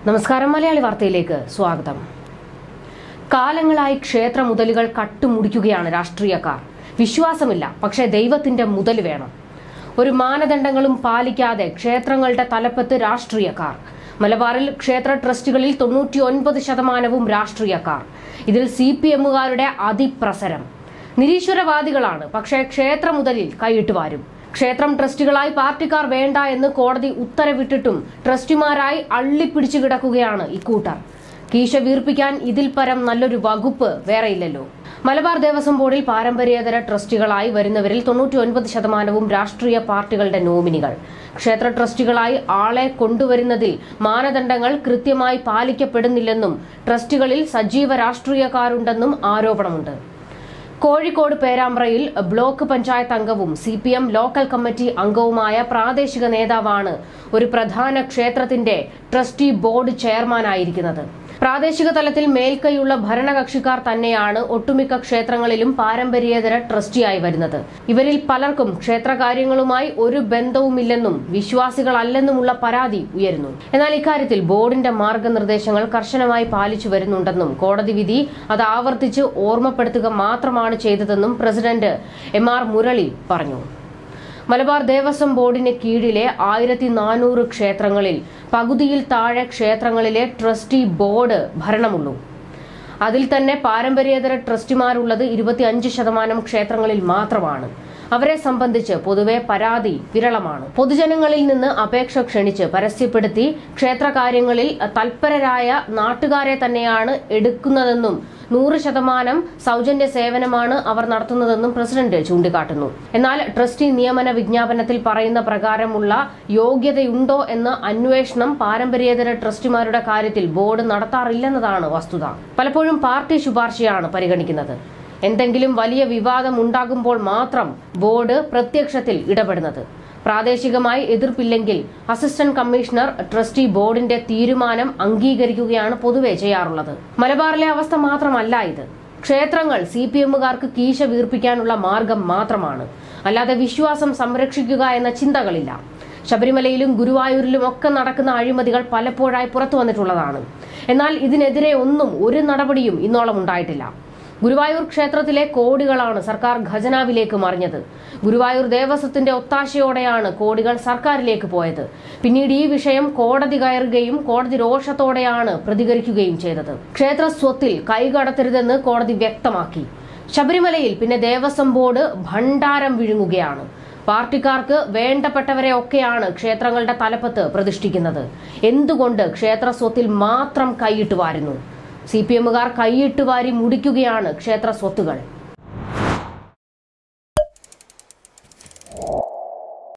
നമസ്കാരം മലയാളി വാർത്തയിലേക്ക് സ്വാഗതം കാലങ്ങളായി ക്ഷേത്ര മുതലുകൾ കട്ടുമുടിക്കുകയാണ് രാഷ്ട്രീയക്കാർ വിശ്വാസമില്ല പക്ഷേ ദൈവത്തിന്റെ മുതൽ വേണം ഒരു മാനദണ്ഡങ്ങളും പാലിക്കാതെ ക്ഷേത്രങ്ങളുടെ തലപ്പത്ത് രാഷ്ട്രീയക്കാർ മലബാറിൽ ക്ഷേത്ര ട്രസ്റ്റുകളിൽ തൊണ്ണൂറ്റി ഒൻപത് ശതമാനവും രാഷ്ട്രീയക്കാർ ഇതിൽ സി പി എമ്മുകാരുടെ അതിപ്രസരം നിരീശ്വരവാദികളാണ് പക്ഷേ ക്ഷേത്ര മുതലിൽ കൈയിട്ട് വാരും ക്ഷേത്രം ട്രസ്റ്റുകളായി പാർട്ടിക്കാർ വേണ്ട എന്ന് കോടതി ഉത്തരവിട്ടിട്ടും ട്രസ്റ്റിമാരായി അള്ളിപ്പിടിച്ചു കിടക്കുകയാണ് ഇക്കൂട്ടർ കീശ വീർപ്പിക്കാൻ ഇതിൽ പരം നല്ലൊരു വകുപ്പ് വേറെയില്ലല്ലോ മലബാർ ദേവസ്വം ബോർഡിൽ പാരമ്പര്യേതര ട്രസ്റ്റുകളായി വരുന്നവരിൽ തൊണ്ണൂറ്റി ഒൻപത് ശതമാനവും രാഷ്ട്രീയ പാർട്ടികളുടെ നോമിനികൾ ക്ഷേത്ര ട്രസ്റ്റുകളായി ആളെ കൊണ്ടുവരുന്നതിൽ മാനദണ്ഡങ്ങൾ കൃത്യമായി പാലിക്കപ്പെടുന്നില്ലെന്നും ട്രസ്റ്റുകളിൽ സജീവ രാഷ്ട്രീയക്കാരുണ്ടെന്നും ആരോപണമുണ്ട് കോഴിക്കോട് പേരാമ്പ്രയിൽ ബ്ലോക്ക് പഞ്ചായത്ത് അംഗവും C P M local committee അംഗവുമായ പ്രാദേശിക നേതാവാണ് ഒരു പ്രധാന ക്ഷേത്രത്തിന്റെ ട്രസ്റ്റി ബോർഡ് ചെയർമാനായിരിക്കുന്നത് പ്രാദേശിക തലത്തിൽ മേൽക്കൈയുള്ള ഭരണകക്ഷിക്കാർ തന്നെയാണ് ഒട്ടുമിക്ക ക്ഷേത്രങ്ങളിലും പാരമ്പര്യേതര ട്രസ്റ്റിയായി വരുന്നത് ഇവരിൽ പലർക്കും ക്ഷേത്രകാര്യങ്ങളുമായി ഒരു ബന്ധവുമില്ലെന്നും വിശ്വാസികളല്ലെന്നുമുള്ള പരാതി ഉയരുന്നു എന്നാൽ ഇക്കാര്യത്തിൽ ബോർഡിന്റെ മാർഗനിർദ്ദേശങ്ങൾ കർശനമായി പാലിച്ചു വരുന്നുണ്ടെന്നും കോടതി വിധി അത് ആവർത്തിച്ച് ഓർമ്മപ്പെടുത്തുക മാത്രമാണ് ചെയ്തതെന്നും പ്രസിഡന്റ് എം ആർ മുരളി പറഞ്ഞു മലബാർ ദേവസ്വം ബോർഡിന് കീഴിലെ ആയിരത്തി നാനൂറ് ക്ഷേത്രങ്ങളിൽ പകുതിയിൽ താഴെ ക്ഷേത്രങ്ങളിലെ ട്രസ്റ്റി ബോർഡ് ഭരണമുള്ളൂ അതിൽ തന്നെ പാരമ്പര്യേതര ട്രസ്റ്റിമാരുള്ളത് ഇരുപത്തിയഞ്ച് ശതമാനം ക്ഷേത്രങ്ങളിൽ മാത്രമാണ് അവരെ സംബന്ധിച്ച് പൊതുവെ പരാതി വിരളമാണ് പൊതുജനങ്ങളിൽ നിന്ന് അപേക്ഷ ക്ഷണിച്ച് പരസ്യപ്പെടുത്തി ക്ഷേത്രകാര്യങ്ങളിൽ തൽപരരായ നാട്ടുകാരെ തന്നെയാണ് എടുക്കുന്നതെന്നും നൂറ് ശതമാനം സൗജന്യ സേവനമാണ് അവർ നടത്തുന്നതെന്നും പ്രസിഡന്റ് ചൂണ്ടിക്കാട്ടുന്നു എന്നാൽ ട്രസ്റ്റി നിയമന വിജ്ഞാപനത്തിൽ പറയുന്ന പ്രകാരമുള്ള യോഗ്യതയുണ്ടോ എന്ന അന്വേഷണം പാരമ്പര്യേതര ട്രസ്റ്റിമാരുടെ കാര്യത്തിൽ ബോർഡ് നടത്താറില്ലെന്നതാണ് വസ്തുത പലപ്പോഴും പാർട്ടി ശുപാർശയാണ് പരിഗണിക്കുന്നത് എന്തെങ്കിലും വലിയ വിവാദം ഉണ്ടാകുമ്പോൾ മാത്രം ബോർഡ് പ്രത്യക്ഷത്തിൽ ഇടപെടുന്നത് പ്രാദേശികമായി എതിർപ്പില്ലെങ്കിൽ അസിസ്റ്റന്റ് കമ്മീഷണർ ട്രസ്റ്റി ബോർഡിന്റെ തീരുമാനം അംഗീകരിക്കുകയാണ് പൊതുവെ ചെയ്യാറുള്ളത് മലബാറിലെ അവസ്ഥ മാത്രമല്ല ഇത് ക്ഷേത്രങ്ങൾ സി പി എമ്മുകാർക്ക് കീശ വീർപ്പിക്കാനുള്ള മാർഗം മാത്രമാണ് അല്ലാതെ വിശ്വാസം സംരക്ഷിക്കുക എന്ന ചിന്തകളില്ല ശബരിമലയിലും ഗുരുവായൂരിലും ഒക്കെ നടക്കുന്ന അഴിമതികൾ പലപ്പോഴായി പുറത്തു വന്നിട്ടുള്ളതാണ് എന്നാൽ ഇതിനെതിരെ ഒന്നും ഒരു നടപടിയും ഇന്നോളം ഉണ്ടായിട്ടില്ല ഗുരുവായൂർ ക്ഷേത്രത്തിലെ കോടികളാണ് സർക്കാർ ഖജനാവിലേക്ക് മറിഞ്ഞത് ഗുരുവായൂർ ദേവസ്വത്തിന്റെ ഒത്താശയോടെയാണ് കോടികൾ സർക്കാരിലേക്ക് പോയത് പിന്നീട് ഈ വിഷയം കോടതി കയറുകയും കോടതി രോഷത്തോടെയാണ് പ്രതികരിക്കുകയും ചെയ്തത് ക്ഷേത്ര സ്വത്തിൽ കൈകടത്തരുതെന്ന് കോടതി വ്യക്തമാക്കി ശബരിമലയിൽ പിന്നെ ദേവസ്വം ബോർഡ് ഭണ്ഡാരം വിഴുങ്ങുകയാണ് പാർട്ടിക്കാർക്ക് വേണ്ടപ്പെട്ടവരെ ഒക്കെയാണ് ക്ഷേത്രങ്ങളുടെ തലപ്പത്ത് പ്രതിഷ്ഠിക്കുന്നത് എന്തുകൊണ്ട് ക്ഷേത്ര സ്വത്തിൽ മാത്രം കൈയിട്ട് വാരുന്നു സി പി എമ്മുകാർ കൈയിട്ട് വാരി മുടിക്കുകയാണ് ക്ഷേത്ര സ്വത്തുകൾ